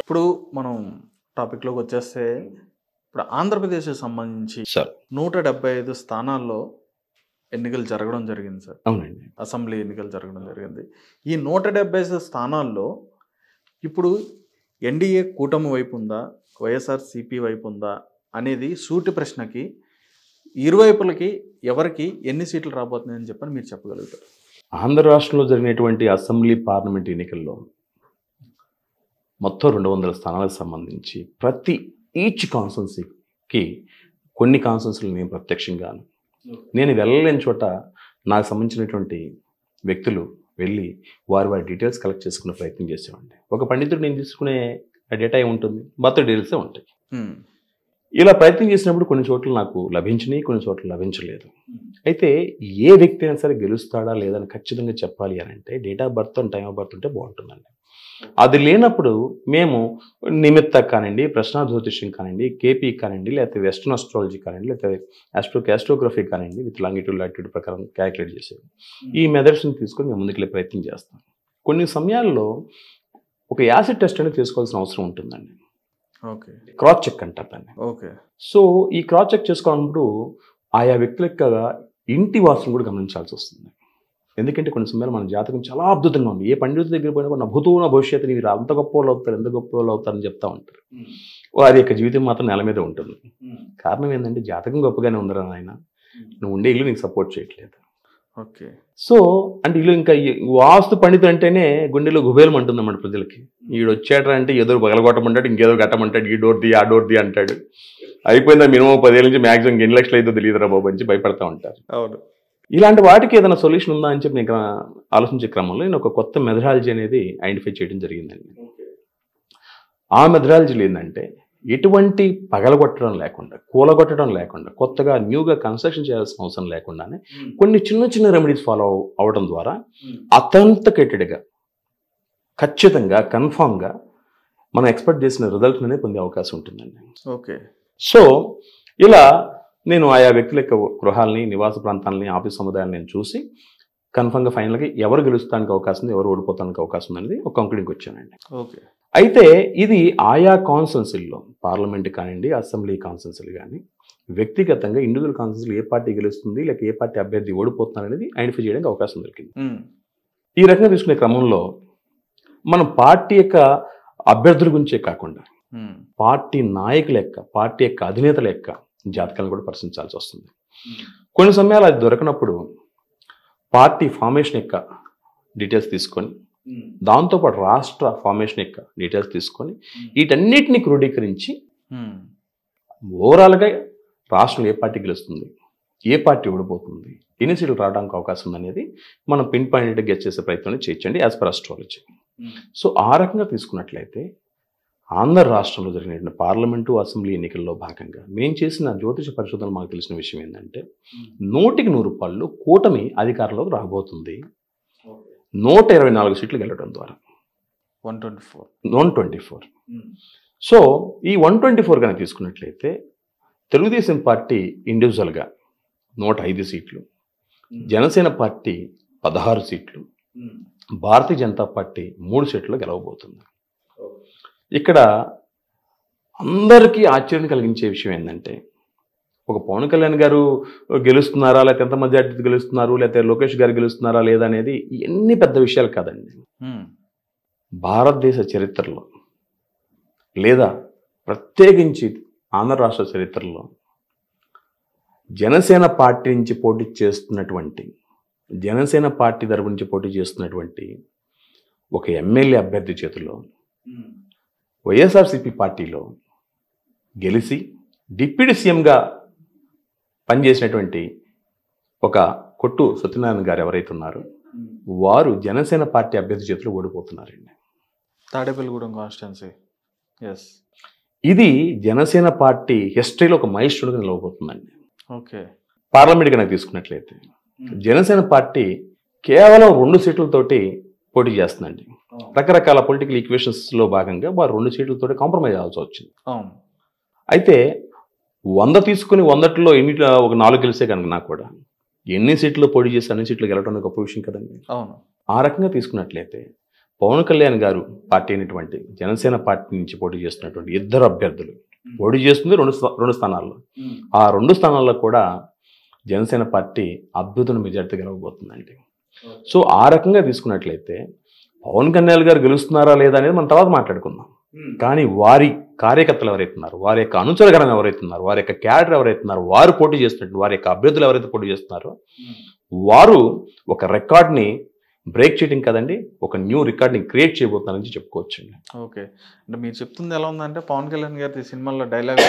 ఇప్పుడు మనం టాపిక్లోకి వచ్చేస్తే ఇప్పుడు ఆంధ్రప్రదేశ్కి సంబంధించి సార్ నూట డెబ్బై ఐదు స్థానాల్లో ఎన్నికలు జరగడం జరిగింది సార్ అవునండి అసెంబ్లీ ఎన్నికలు జరగడం జరిగింది ఈ నూట డెబ్బై ఐదు స్థానాల్లో ఇప్పుడు ఎన్డీఏ కూటమి వైపు ఉందా వైఎస్ఆర్ సిపి వైపు ఉందా అనేది సూటి ప్రశ్నకి ఇరువైపులకి ఎవరికి ఎన్ని సీట్లు రాబోతున్నాయని చెప్పని మీరు చెప్పగలుగుతారు ఆంధ్ర రాష్ట్రంలో జరిగినటువంటి అసెంబ్లీ పార్లమెంట్ ఎన్నికల్లో మొత్తం రెండు వందల స్థానాలకు సంబంధించి ప్రతి ఈచ్ కాన్స్టెన్సీకి కొన్ని కాన్స్టెన్సీలు నేను ప్రత్యక్షంగాను నేను వెళ్ళలేని చోట నాకు సంబంధించినటువంటి వ్యక్తులు వెళ్ళి వారి వారి డీటెయిల్స్ కలెక్ట్ చేసుకునే ప్రయత్నం చేసేవాడిని ఒక పండితుడు నేను తీసుకునే డేటా ఏముంటుంది బర్త్ డీటెయిల్సే ఉంటాయి హ్మ్. ఇలా ప్రయత్నం చేసినప్పుడు కొన్ని చోట్ల నాకు లభించినాయి కొన్ని చోట్ల లభించలేదు అయితే ఏ వ్యక్తి అయినా సరే గెలుస్తాడా లేదని ఖచ్చితంగా చెప్పాలి అని అంటే date of birth and time of birth ఉంటే బాగుంటుందండి అది లేనప్పుడు మేము నిమిత్త కానివ్వండి ప్రశ్న జ్యోతిష్యం కానివ్వండి కేపీ కానివ్వండి లేకపోతే వెస్ట్రన్ ఆస్ట్రాలజీ కానివ్వండి లేకపోతే ఆస్ట్రో క్యాస్ట్రోగ్రఫీ కానివ్వండి విత్ లాంగిట్యూడ్ లాటిట్యూడ్ ప్రకారం క్యాలిక్యులేట్ చేసేది ఈ మెథడ్స్ని తీసుకొని మేము ముందుకెళ్ళే ప్రయత్నం చేస్తాం కొన్ని సమయాల్లో ఒక యాసిడ్ టెస్ట్ అనేది చేసుకోవాల్సిన అవసరం ఉంటుందండి ఓకే క్రాస్ చెక్ అంటారు దాన్ని ఓకే సో ఈ క్రాస్ చెక్ చేసుకోవాలన్నప్పుడు ఆయా వ్యక్తుల యొక్క ఇంటి వాసన కూడా గమనించాల్సి వస్తుంది ఎందుకంటే కొన్ని సమయాలు మన జాతకం చాలా అద్భుతంగా ఉంది ఏ పండితుడి దగ్గర పోయినా కూడా నా భూతో నా భవిష్యత్తు వీరు అంత గొప్ప వాళ్ళు అవుతారు ఎంత గొప్ప వాళ్ళు అవుతారని చెప్తా ఉంటారు వారి యొక్క జీవితం మాత్రం నెల మీద ఉంటుంది కారణం ఏంటంటే జాతకం గొప్పగానే ఉందరా నాయన నువ్వు ఉండే ఇల్లు నీకు సపోర్ట్ చేయట్లేదు ఓకే సో అంటే ఇల్లు ఇంకా ఈ వాస్తు పండితుడు అంటేనే గుండెలో గుబేలం అంటుందన్నమాట ప్రజలకి ఈడు వచ్చాడు అంటే ఏదో పగలగొట్టమంటాడు ఇంకేదో కట్టమంటాడు ఈ డోర్ ది ఆ డోర్ ది అంటాడు అయిపోయిందా మినిమం పదేళ్ళ నుంచి మాక్సిమం ఎన్ని లక్షలు అయితే తెలియదురా బాబు అని చెప్పి భయపడతా ఉంటారు అవును ఇలాంటి వాటికి ఏదైనా సొల్యూషన్ ఉందా అని చెప్పి నేను ఇక్కడ ఆలోచించే క్రమంలో నేను ఒక కొత్త మెథడాలజీ అనేది ఐడెంటిఫై చేయడం జరిగిందండి ఆ మెథడాలజీలో ఏంటంటే ఎటువంటి పగలగొట్టడం లేకుండా కూలగొట్టడం లేకుండా కొత్తగా న్యూగా కన్స్ట్రక్షన్ చేయాల్సిన అవసరం లేకుండానే కొన్ని చిన్న చిన్న రెమెడీస్ ఫాలో అవడం ద్వారా అథెంటికేటెడ్గా ఖచ్చితంగా కన్ఫామ్గా మనం ఎక్స్పెక్ట్ చేసిన రిజల్ట్ అనేది పొందే అవకాశం ఉంటుందండి ఓకే సో ఇలా నేను ఆయా వ్యక్తుల యొక్క గృహాలని నివాస ప్రాంతాలని ఆఫీస్ సముదాయాన్ని నేను చూసి కన్ఫర్మ్గా ఫైనల్గా ఎవరు గెలుస్తానికి అవకాశం ఉంది ఎవరు ఓడిపోతానికి అవకాశం ఉంది అనేది ఒక కంక్లూడింగ్కి వచ్చానండి ఓకే అయితే ఇది ఆయా కాన్స్టెన్సీల్లో పార్లమెంట్ కానివ్వండి అసెంబ్లీ కాన్స్టెన్సీలు కానీ వ్యక్తిగతంగా ఇండివిజువల్ కాన్స్టెన్సీలు ఏ పార్టీ గెలుస్తుంది లేక ఏ పార్టీ అభ్యర్థి ఓడిపోతున్నారు అనేది ఐడెంటిఫై చేయడానికి అవకాశం దొరికింది హ్మ్. ఈ రకంగా తీసుకునే క్రమంలో మనం పార్టీ యొక్క అభ్యర్థుల గురించే కాకుండా హ్మ్. పార్టీ నాయకుల యొక్క పార్టీ యొక్క అధినేతల యొక్క జాతకాలను కూడా పరిశీలించాల్సి వస్తుంది కొన్ని సమయాలు అది దొరకనప్పుడు పార్టీ ఫార్మేషన్ యొక్క డీటెయిల్స్ తీసుకొని దాంతోపాటు రాష్ట్ర ఫార్మేషన్ యొక్క డీటెయిల్స్ తీసుకొని వీటన్నిటిని క్రోడీకరించి హ్మ్. ఓవరాల్గా రాష్ట్రంలో ఏ పార్టీ గెలుస్తుంది ఏ పార్టీ ఓడిపోతుంది ఎన్ని సీట్లు రావడానికి అవకాశం ఉంది అనేది మనం పిన్ పాయింట్ గెస్ చేసే ప్రయత్నం చేయించండి యాజ్ పర్ అస్ట్రాలజీ సో ఆ రకంగా తీసుకున్నట్లయితే ఆంధ్ర రాష్ట్రంలో జరిగిన పార్లమెంటు అసెంబ్లీ ఎన్నికల్లో భాగంగా మేము చేసిన జ్యోతిష పరిశోధనలు మాకు తెలిసిన విషయం ఏంటంటే నూటికి నూరు రూపాయలు కూటమి అధికారంలోకి రాబోతుంది నూట ఇరవై నాలుగు సీట్లు గెలవడం ద్వారా one twenty four one twenty four so ఈ వన్ ట్వంటీ ఫోర్ కనుక తీసుకున్నట్లయితే తెలుగుదేశం పార్టీ ఇండివిజువల్గా నూట ఐదు సీట్లు జనసేన పార్టీ పదహారు సీట్లు భారతీయ జనతా పార్టీ మూడు సీట్లు గెలవబోతుంది ఇక్కడ అందరికీ ఆశ్చర్యం కలిగించే విషయం ఏంటంటే ఒక పవన్ కళ్యాణ్ గారు గెలుస్తున్నారా లేకపోతే ఎంత మెజార్టీ గెలుస్తున్నారు లేకపోతే లోకేష్ గారు గెలుస్తున్నారా లేదా అనేది ఎన్ని పెద్ద విషయాలు కాదండి హ్మ్. భారతదేశ చరిత్రలో లేదా ప్రత్యేకించి ఆంధ్ర రాష్ట్ర చరిత్రలో జనసేన పార్టీ నుంచి పోటీ చేస్తున్నటువంటి జనసేన పార్టీ తరపు నుంచి పోటీ చేస్తున్నటువంటి ఒక ఎమ్మెల్యే అభ్యర్థి చేతిలో వైఎస్ఆర్సీపీ పార్టీలో గెలిచి డిప్యూటీ సీఎంగా పనిచేసినటువంటి ఒక కొట్టు సత్యనారాయణ గారు ఎవరైతే ఉన్నారో వారు జనసేన పార్టీ అభ్యర్థి చేతిలో ఓడిపోతున్నారండి తాడేపల్లిగూడెం కాన్స్టిట్యున్సీ ఎస్ ఇది జనసేన పార్టీ హిస్టరీలో ఒక మైల్ స్టోన్గా నిలవబోతుందండి ఓకే పార్లమెంట్ కనుక తీసుకున్నట్లయితే జనసేన పార్టీ కేవలం రెండు సీట్లతోటి పోటీ చేస్తుందండి రకరకాల పొలిటికల్ ఈక్వేషన్స్లో భాగంగా వారు రెండు సీట్లతోటి కాంప్రమైజ్ అవ్వాల్సి వచ్చింది అవును అయితే వంద తీసుకుని వందట్లో ఎన్ని ఒక నాలుగు గెలిస్తే కనుక నాకు కూడా ఎన్ని సీట్లు పోటీ చేసి అన్ని సీట్లు గెలవడం గొప్ప విషయం కదండి అవును ఆ రకంగా తీసుకున్నట్లయితే పవన్ కళ్యాణ్ గారు పార్టీ అయినటువంటి జనసేన పార్టీ నుంచి పోటీ చేస్తున్నటువంటి ఇద్దరు అభ్యర్థులు పోటీ చేస్తుంది రెండు స్థా- రెండు స్థానాల్లో ఆ రెండు స్థానాల్లో కూడా జనసేన పార్టీ అద్భుతమైన మెజార్టీ గెలవబోతుందండి సో ఆ రకంగా తీసుకున్నట్లయితే పవన్ కళ్యాణ్ గారు గెలుస్తున్నారా లేదా అనేది మనం తర్వాత మాట్లాడుకుందాం కానీ వారి కార్యకర్తలు ఎవరైతే ఉన్నారు వారి యొక్క అనుచరగణం ఎవరైతే ఉన్నారు వారి యొక్క క్యాడర్ ఎవరైతే ఉన్నారు వారు పోటీ చేస్తున్నట్టు వారి యొక్క అభ్యర్థులు ఎవరైతే పోటీ చేస్తున్నారో వారు ఒక రికార్డ్ని బ్రేక్ చేయడం కదండి ఒక న్యూ రికార్డ్ని క్రియేట్ చేయబోతున్నారని చెప్పుకోవచ్చు ఓకే అంటే మీరు చెప్తుంది ఎలా ఉందంటే పవన్ కళ్యాణ్ గారి సినిమాలో డైలాగ్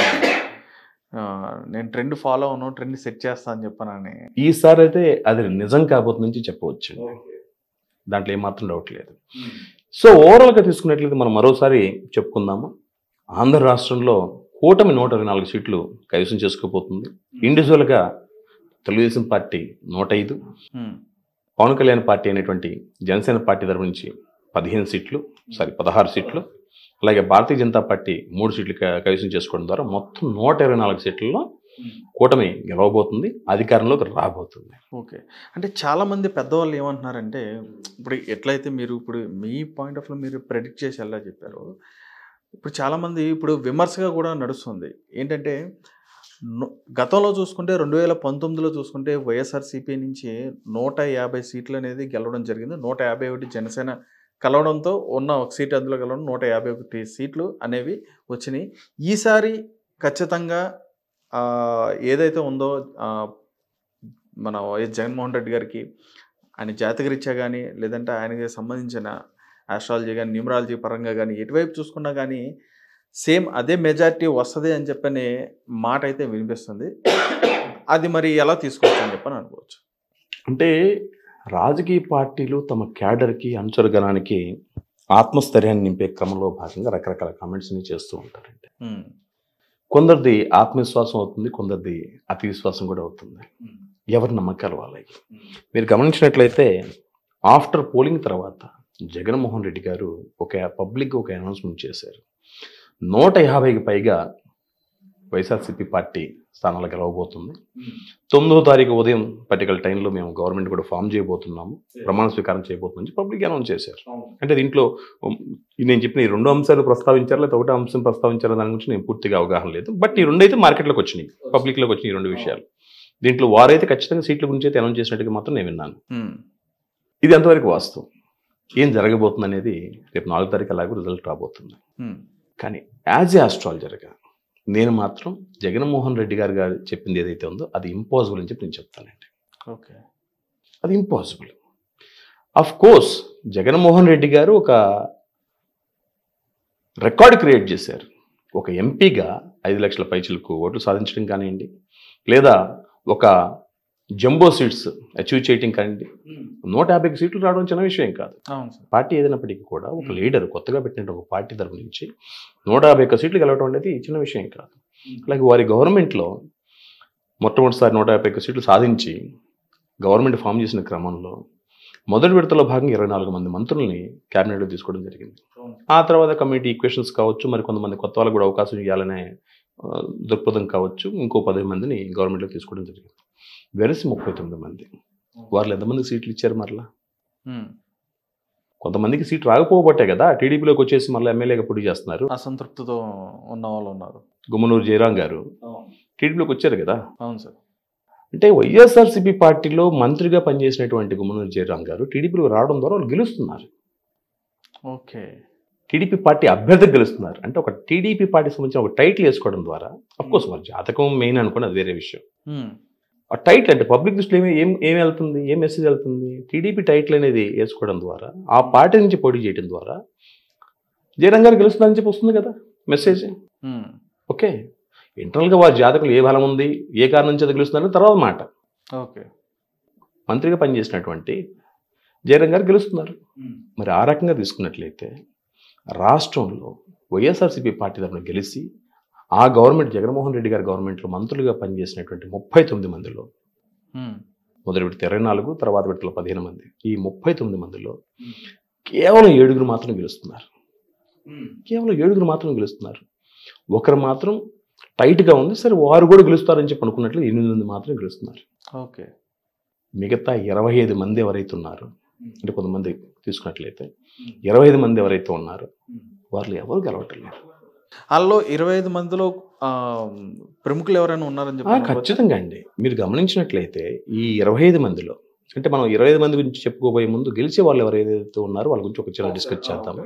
నేను ట్రెండ్ ఫాలో అవును ట్రెండ్ సెట్ చేస్తా అని చెప్పానని ఈసారి అయితే అది నిజం కాబోతుందని చెప్పవచ్చు దాంట్లో ఏమాత్రం డౌట్ లేదు సో ఓవరాల్గా తీసుకున్నట్లయితే మనం మరోసారి చెప్పుకుందాము ఆంధ్ర రాష్ట్రంలో కూటమి నూట ఇరవై నాలుగు సీట్లు కైవసం చేసుకోబోతుంది ఇండివిజువల్గా తెలుగుదేశం పార్టీ నూట ఐదు ఉమ్, పవన్ కళ్యాణ్ పార్టీ అయినటువంటి జనసేన పార్టీ తరపు నుంచి పదిహేను సీట్లు సారీ పదహారు సీట్లు అలాగే భారతీయ జనతా పార్టీ మూడు సీట్లు క- కైవసం చేసుకోవడం ద్వారా మొత్తం నూట ఇరవై నాలుగు సీట్లలో కూటమి గెలవబోతుంది అధికారంలోకి రాబోతుంది ఓకే అంటే చాలా మంది పెద్దవాళ్ళు ఏమంటున్నారంటే ఇప్పుడు ఎట్లయితే మీరు ఇప్పుడు మీ పాయింట్ ఆఫ్ వ్యూ మీరు ప్రెడిక్ట్ చేసి ఎలా చెప్పారు ఇప్పుడు చాలామంది ఇప్పుడు విమర్శగా కూడా నడుస్తుంది ఏంటంటే ను- గతంలో చూసుకుంటే రెండు వేల పంతొమ్మిదిలో చూసుకుంటే వైఎస్ఆర్సీపీ నుంచి నూట యాభై సీట్లు అనేది గెలవడం జరిగింది నూట యాభై ఒకటి జనసేన కలవడంతో ఉన్న ఒక సీట్ అందులో గెలవడం నూట యాభై ఒకటి సీట్లు అనేవి వచ్చినాయి ఈసారి ఖచ్చితంగా ఆ, ఏదైతే ఉందో ఆ, మన వైఎస్ జగన్మోహన్ రెడ్డి గారికి ఆయన జాతకరీత్యా కానీ లేదంటే ఆయనకి సంబంధించిన ఆస్ట్రాలజీ కానీ న్యూమరాలజీ పరంగా కానీ ఎటువైపు చూసుకున్నా కానీ సేమ్ అదే మెజారిటీ వస్తుంది అని చెప్పని మాట అయితే వినిపిస్తుంది అది మరి ఎలా తీసుకోవచ్చు అని చెప్పని అనుకోవచ్చు అంటే రాజకీయ పార్టీలు తమ క్యాడర్కి అనుచరగణానికి ఆత్మస్థైర్యాన్ని నింపే క్రమంలో భాగంగా రకరకాల కామెంట్స్ని చేస్తూ ఉంటారండి ఉమ్, కొందరిది ఆత్మవిశ్వాసం అవుతుంది కొందరిది అతి విశ్వాసం కూడా అవుతుంది ఎవరి నమ్మకాలు వాళ్ళకి మీరు గమనించినట్లయితే ఆఫ్టర్ పోలింగ్ తర్వాత జగన్మోహన్ రెడ్డి గారు ఒక పబ్లిక్ ఒక అనౌన్స్మెంట్ చేశారు నూట యాభైకి పైగా వైఎస్ఆర్సీపీ పార్టీ స్థానాలు గెలవబోతుంది తొమ్మిదో తారీఖు ఉదయం పర్టికల్ టైంలో మేము గవర్నమెంట్ కూడా ఫామ్ చేయబోతున్నాము ప్రమాణ స్వీకారం చేయబోతున్నాం పబ్లిక్ అనౌన్స్ చేశారు అంటే దీంట్లో ఉమ్, ఈ నేను చెప్పిన ఈ రెండు అంశాలు ప్రస్తావించారు లేదా ఒకటే అంశం ప్రస్తావించారు దాని గురించి నేను పూర్తిగా అవగాహన లేదు బట్ ఈ రెండు అయితే మార్కెట్లోకి వచ్చినాయి పబ్లిక్లోకి వచ్చినాయి ఈ రెండు విషయాలు దీంట్లో వారైతే ఖచ్చితంగా సీట్ల గురించి అయితే అనౌన్స్ చేసినట్టుగా మాత్రం నేను విన్నాను ఉమ్, ఇది ఎంతవరకు వాస్తవం ఏం జరగబోతుంది అనేది రేపు నాలుగు తారీఖు అలాగే రిజల్ట్ రాబోతుంది ఉమ్, కానీ యాజ్ ఏ ఆస్ట్రాలజర్గా నేను మాత్రం జగన్మోహన్ రెడ్డి గారు గారు చెప్పింది ఏదైతే ఉందో అది ఇంపాసిబుల్ అని చెప్పి నేను చెప్తానండి ఓకే అది impossible of course Jaganmohan Reddy గారు ఒక రికార్డ్ క్రియేట్ చేశారు ఒక ఎంపీగా ఐదు లక్షల పైచలకు ఓట్లు సాధించడం కానివ్వండి లేదా ఒక జంబో సీట్స్ అచీవ్ చేయటం కానివ్వండి నూట యాభై సీట్లు రావడం చిన్న విషయం కాదు అవును సార్ పార్టీ ఏదైనప్పటికీ కూడా ఒక లీడర్ కొత్తగా పెట్టిన ఒక పార్టీ తరపు నుంచి నూట యాభై ఒక్క సీట్లు గెలవడం అనేది చిన్న విషయం కాదు అలాగే వారి గవర్నమెంట్లో మొట్టమొదటిసారి నూట యాభై ఒక్క సీట్లు సాధించి గవర్నమెంట్ ఫామ్ చేసిన క్రమంలో మొదటి విడతలో భాగంగా ఇరవై నాలుగు మంది మంత్రుల్ని క్యాబినెట్లో తీసుకోవడం జరిగింది ఆ తర్వాత కమిటీ ఈక్వేషన్స్ కావచ్చు మరి కొంతమంది కొత్త వాళ్ళకు కూడా అవకాశం ఇవ్వాలనే ఆ, దృక్పథం కావచ్చు ఇంకో పదిహేను మందిని గవర్నమెంట్లో తీసుకోవడం జరిగింది వెరసి ముప్పై తొమ్మిది మంది వాళ్ళు ఎంతమంది సీట్లు ఇచ్చారు మరలా ఉమ్, కొంతమందికి సీట్ రాకపోబట్టే కదా టీడీపీలోకి వచ్చేసి మళ్ళీ ఎమ్మెల్యేగా పోటీ చేస్తున్నారు అసంతృప్తితో ఉన్న వాళ్ళు ఉన్నారు గుమ్మనూరు జయరాం గారు టీడీపీలోకి వచ్చారు కదా అవును సార్ అంటే వైఎస్ఆర్సీపీ పార్టీలో మంత్రిగా పనిచేసినటువంటి గుమ్మనూరు జయరాం గారు టీడీపీలో రావడం ద్వారా వాళ్ళు గెలుస్తున్నారు ఓకే టీడీపీ పార్టీ అభ్యర్థికి గెలుస్తున్నారు అంటే ఒక టీడీపీ పార్టీ సంబంధించిన ఒక టైటిల్ వేసుకోవడం ద్వారా కోర్స్ మరి జాతకం మెయిన్ అనుకోండి అది వేరే విషయం ఉమ్, ఆ టైటిల్ అంటే పబ్లిక్ దృష్టిలో ఏమి ఏం ఏం వెళ్తుంది ఏం మెసేజ్ వెళ్తుంది టీడీపీ టైటిల్ అనేది వేసుకోవడం ద్వారా ఆ పార్టీ నుంచి పోటీ చేయడం ద్వారా జయరాం గారు గెలుస్తుందని చెప్పి వస్తుంది కదా మెసేజ్ ఉమ్, ఓకే ఇంటర్నల్గా వారి జాతకులు ఏ బలం ఉంది ఏ కారణం నుంచి అది గెలుస్తుందని తర్వాత మాట ఓకే మంత్రిగా పనిచేసినటువంటి జయరాం గారు గెలుస్తున్నారు ఉమ్, మరి ఆ రకంగా తీసుకున్నట్లయితే రాష్ట్రంలో వైఎస్ఆర్సీపీ పార్టీ తరఫున గెలిచి ఆ గవర్నమెంట్ జగన్మోహన్ రెడ్డి గారి గవర్నమెంట్లో మంత్రులుగా పనిచేసినటువంటి ముప్పై తొమ్మిది మందిలో ఉమ్, మొదటి విడత ఇరవై నాలుగు తర్వాత విడతలో పదిహేను మంది ఈ ముప్పై తొమ్మిది మందిలో కేవలం ఏడుగురు మాత్రం గెలుస్తున్నారు ఉమ్, కేవలం ఏడుగురు మాత్రం గెలుస్తున్నారు ఒకరు మాత్రం టైట్గా ఉంది సరే వారు కూడా గెలుస్తారని చెప్పి అనుకున్నట్లు ఎనిమిది మంది మాత్రం గెలుస్తున్నారు ఓకే మిగతా ఇరవై ఐదు మంది ఎవరైతే ఉన్నారో అంటే కొంతమంది తీసుకున్నట్లయితే ఇరవై ఐదు మంది ఎవరైతే ఉన్నారో వాళ్ళు ఎవరు గెలవటం లేదు వాళ్ళలో ఇరవై ఐదు మందిలో ఆ, ప్రముఖులు ఎవరైనా ఉన్నారని ఆ, చెప్పి అనుకోవచ్చా? ఖచ్చితంగా అండి మీరు గమనించినట్లయితే ఈ ఇరవై ఐదు మందిలో అంటే మనం ఇరవై ఐదు మంది గురించి చెప్పుకోబోయే ముందు గెలిచే వాళ్ళు ఎవరైతే ఉన్నారో వాళ్ళ గురించి ఒక చిన్న డిస్కస్ చేద్దాము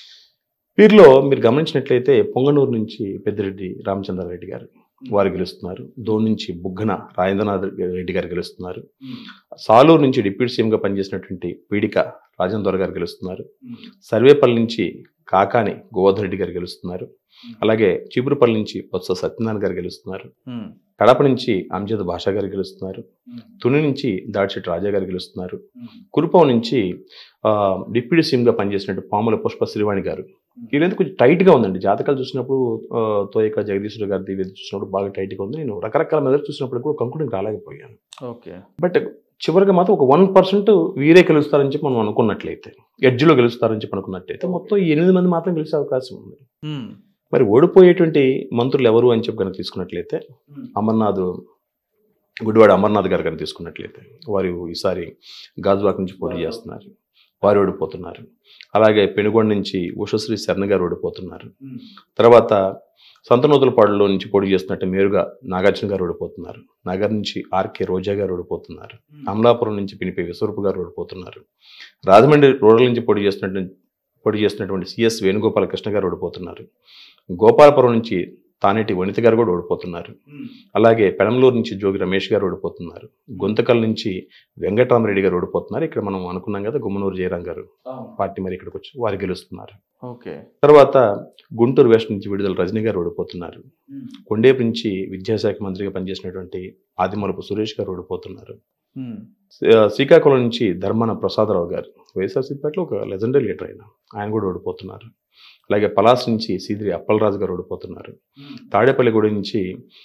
వీరిలో మీరు గమనించినట్లయితే పొంగనూరు నుంచి పెద్దిరెడ్డి రామచంద్రారెడ్డి గారు వారు గెలుస్తున్నారు దోన్ నుంచి బుగ్గన రాజేంద్రనాథ్ రెడ్డి గారు గెలుస్తున్నారు సాలూరు నుంచి డిప్యూటీ సీఎంగా పనిచేసినటువంటి పీడిక రాజేంద్ర గారు గెలుస్తున్నారు సర్వేపల్లి నుంచి కాకాని గోవర్ధన్ రెడ్డి గారు గెలుస్తున్నారు అలాగే చీపురుపల్లి నుంచి బొత్స సత్యనారాయణ గారు గెలుస్తున్నారు ఉమ్, కడప నుంచి అంజద్ భాషా గారు గెలుస్తున్నారు తుని నుంచి దాడిశెట్టి రాజా గారు గెలుస్తున్నారు కురుపం నుంచి ఆ, డిప్యూటీ సీఎంగా పనిచేసినట్టు పాముల పుష్ప శ్రీవాణి గారు వీళ్ళంతా కొంచెం టైట్గా ఉందండి జాతకాలు చూసినప్పుడు ఆ, తోయక జగదీశ్వర గారి దివ్య చూసినప్పుడు బాగా టైట్గా ఉంది నేను రకరకాల మెదడు చూసినప్పుడు కూడా కంకుడికి రాలేకపోయాను ఓకే బట్ చివరిగా మాత్రం ఒక వన్ పర్సెంట్ వీరే గెలుస్తారని చెప్పి మనం అనుకున్నట్లయితే ఎడ్జ్లో గెలుస్తారని చెప్పి అనుకున్నట్లయితే మొత్తం ఈ ఎనిమిది మంది మాత్రం గెలిచే అవకాశం ఉంది ఉమ్, మరి ఓడిపోయేటువంటి మంత్రులు ఎవరు అని చెప్పి కనుక తీసుకున్నట్లయితే అమర్నాథ్ గుడివాడ అమర్నాథ్ గారు కనుక తీసుకున్నట్లయితే వారు ఈసారి గాజువాక్ నుంచి పోటీ చేస్తున్నారు వారు ఓడిపోతున్నారు అలాగే పెనుగొండ నుంచి ఉషశ్రీ శర్ణ గారు ఓడిపోతున్నారు తర్వాత సంతనూతలపాడులో నుంచి పోటీ చేస్తున్నట్టు మేరుగా నాగార్జున గారు ఓడిపోతున్నారు నగర్ నుంచి ఆర్కే రోజా గారు ఓడిపోతున్నారు అమలాపురం నుంచి పినిపి విశ్వరూపు గారు ఓడిపోతున్నారు రాజమండ్రి రూరల్ నుంచి పోటీ చేస్తున్నట్టు పోటీ చేస్తున్నటువంటి సిఎస్ వేణుగోపాల కృష్ణ గారు ఓడిపోతున్నారు గోపాలపురం నుంచి తానేటి వనిత గారు కూడా ఓడిపోతున్నారు అలాగే పెనంలూరు నుంచి జోగి రమేష్ గారు ఓడిపోతున్నారు గుంతకల్ నుంచి వెంకటరామరెడ్డి గారు ఓడిపోతున్నారు ఇక్కడ మనం అనుకున్నాం కదా గుమ్మనూరు జయరాం గారు పార్టీ మరి ఇక్కడికి వచ్చి వారు గెలుస్తున్నారు ఓకే తర్వాత గుంటూరు వెస్ట్ నుంచి విడుదల రజనీ గారు ఓడిపోతున్నారు కొండేపు నుంచి విద్యాశాఖ మంత్రిగా పనిచేసినటువంటి ఆదిమలపు సురేష్ గారు ఓడిపోతున్నారు ఉమ్, శ్రీ- శ్రీకాకుళం నుంచి ధర్మాన ప్రసాదరావు గారు వైఎస్ఆర్సీపీలో ఒక లెజెండరీ లీడర్ ఆయన ఆయన కూడా ఓడిపోతున్నారు అలాగే పలాస్ నుంచి సీదిరి అప్పలరాజు గారు ఓడిపోతున్నారు తాడేపల్లిగూడ నుంచి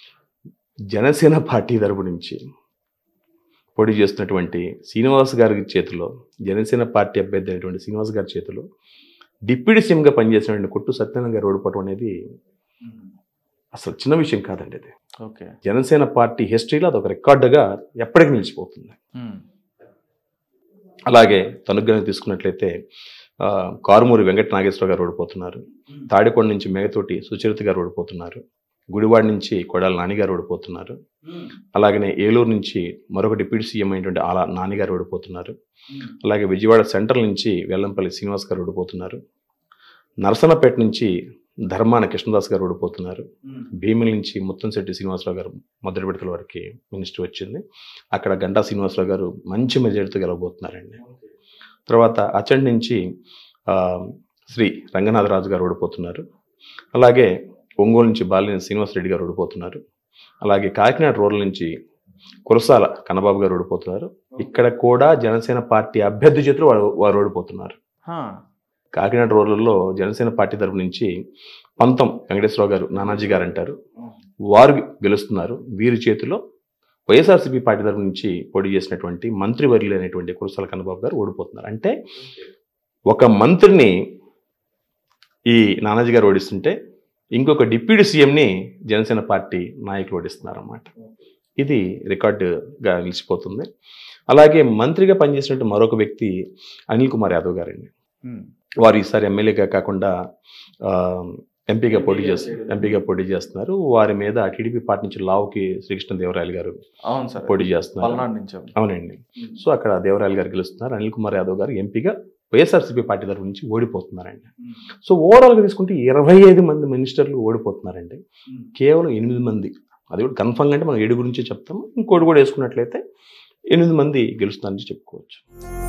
జనసేన పార్టీ తరపు నుంచి పోటీ చేస్తున్నటువంటి శ్రీనివాస్ గారి చేతిలో జనసేన పార్టీ అభ్యర్థి అయినటువంటి శ్రీనివాస్ గారి చేతిలో డిప్యూటీ సీఎంగా పనిచేసినటువంటి కొట్టు సత్యనారాయణ గారు ఓడిపోవడం అనేది అసలు చిన్న విషయం కాదండి అది ఓకే జనసేన పార్టీ హిస్టరీలో అదొక రికార్డుగా ఎప్పటికీ నిలిచిపోతుంది ఉమ్, అలాగే తనుగ్గా తీసుకున్నట్లయితే ఆ, కారుమూరి వెంకట నాగేశ్వర గారు ఓడిపోతున్నారు తాడికొండ నుంచి మేఘతోటి సుచరిత గారు ఓడిపోతున్నారు గుడివాడ నుంచి కొడాల నాని గారు ఓడిపోతున్నారు అలాగనే ఏలూరు నుంచి మరొక డిప్యూటీ సీఎం అయినటువంటి ఆలా నాని గారు ఓడిపోతున్నారు అలాగే విజయవాడ సెంట్రల్ నుంచి వెల్లంపల్లి శ్రీనివాస్ గారు ఓడిపోతున్నారు నరసన్నపేట నుంచి ధర్మాన కృష్ణదాస్ గారు ఓడిపోతున్నారు భీమిలి నుంచి ముత్తంశెట్టి శ్రీనివాసరావు గారు మొదటి విడతల వరకు మినిస్టర్ వచ్చింది అక్కడ గంటా శ్రీనివాసరావు గారు మంచి మెజారిటీతో గెలవబోతున్నారండి తర్వాత అచండ్ నుంచి ఆ, శ్రీ రంగనాథరాజు గారు ఓడిపోతున్నారు అలాగే ఒంగోలు నుంచి బాలినేని శ్రీనివాసరెడ్డి గారు ఓడిపోతున్నారు అలాగే కాకినాడ రూరల్ నుంచి కురసాల కన్నబాబు గారు ఓడిపోతున్నారు ఇక్కడ కూడా జనసేన పార్టీ అభ్యర్థి చేతులు వారు వారు ఓడిపోతున్నారు హా, కాకినాడ రూరల్లో జనసేన పార్టీ తరపు నుంచి పంతం వెంకటేశ్వరరావు గారు నానాజీ గారు అంటారు వారు గెలుస్తున్నారు వీరి చేతిలో వైఎస్ఆర్సీపీ పార్టీ తరపు నుంచి పోటీ చేసినటువంటి మంత్రివర్యులు అనేటువంటి కురసాల కన్నబాబు గారు ఓడిపోతున్నారు అంటే ఒక మంత్రిని ఈ నానాజీ గారు ఓడిస్తుంటే ఇంకొక డిప్యూటీ సీఎంని జనసేన పార్టీ నాయకులు ఓడిస్తున్నారు అన్నమాట ఇది రికార్డుగా నిలిచిపోతుంది అలాగే మంత్రిగా పనిచేసినట్టు మరొక వ్యక్తి అనిల్ కుమార్ యాదవ్ గారండి ఉమ్, వారు ఈసారి ఎమ్మెల్యేగా కాకుండా ఆ, ఎంపీగా పోటీ చేస్తారు ఎంపీగా పోటీ చేస్తున్నారు వారి మీద టీడీపీ పార్టీ నుంచి లావుకి శ్రీకృష్ణదేవరాయలు గారు అవును సార్ పోటీ చేస్తున్నారు పల్నాడు నుంచి అవునండి సో అక్కడ దేవరాయలు గారు గెలుస్తున్నారు అనిల్ కుమార్ యాదవ్ గారు ఎంపీగా వైఎస్ఆర్సీపీ పార్టీ తరఫు నుంచి ఓడిపోతున్నారండి సో ఓవరాల్గా తీసుకుంటే ఇరవై ఐదు మంది మినిస్టర్లు ఓడిపోతున్నారండి కేవలం ఎనిమిది మంది అది కూడా కన్ఫర్మ్ అంటే మనం ఏడు గురించి చెప్తాము ఇంకోటి కూడా వేసుకున్నట్లయితే ఎనిమిది మంది గెలుస్తున్నారని చెప్పుకోవచ్చు